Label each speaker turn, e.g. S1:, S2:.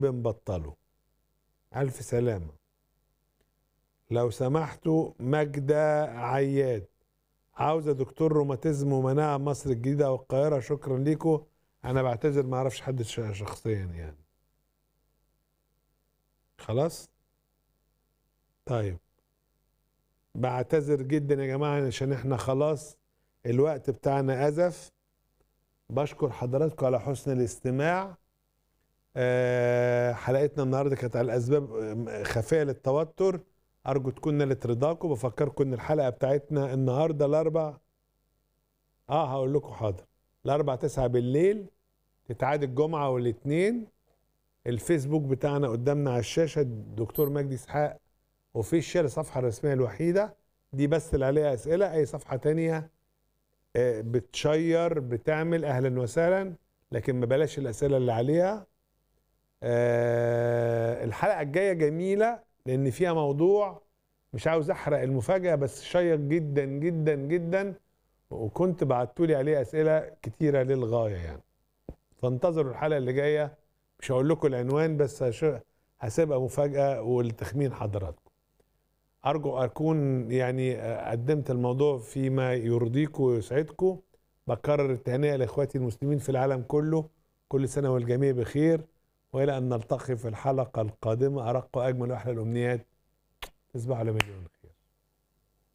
S1: بنبطله ألف سلامة لو سمحتوا ماجدة عياد عاوزة دكتور روماتيزم ومناعة مصر الجديدة والقاهرة شكرا ليكم أنا بعتذر ما أعرفش حد ش- شخصيا يعني خلاص طيب بعتذر جدا يا جماعة عشان احنا خلاص الوقت بتاعنا أزف بشكر حضراتكم على حسن الاستماع آه، حلقتنا النهارده كانت على الاسباب آه، خفيه للتوتر ارجو تكون نالت رضاكم بفكركم ان الحلقه بتاعتنا النهارده الاربع اه هقول لكم حاضر الاربع تسعة بالليل تتعاد الجمعه والاثنين الفيسبوك بتاعنا قدامنا على الشاشه الدكتور مجدي اسحاق اوفيشال الصفحه الرسميه الوحيده دي بس اللي عليها اسئله اي صفحه تانية آه، بتشير بتعمل اهلا وسهلا لكن ما بلاش الاسئله اللي عليها آه، الحلقه الجايه جميله لان فيها موضوع مش عاوز احرق المفاجاه بس شيق جدا جدا جدا وكنت بعتولي عليه اسئله كتيره للغايه يعني فانتظروا الحلقه اللي جايه مش هقول لكم العنوان بس هش- هسيبها مفاجاه والتخمين حضراتكم ارجو اكون يعني آه، قدمت الموضوع فيما يرضيكم ويسعدكم بكرر التهنئه لاخواتي المسلمين في العالم كله كل سنه والجميع بخير والى ان نلتقي في الحلقه القادمه ارق واجمل واحلى الامنيات تصبحوا على مليون خير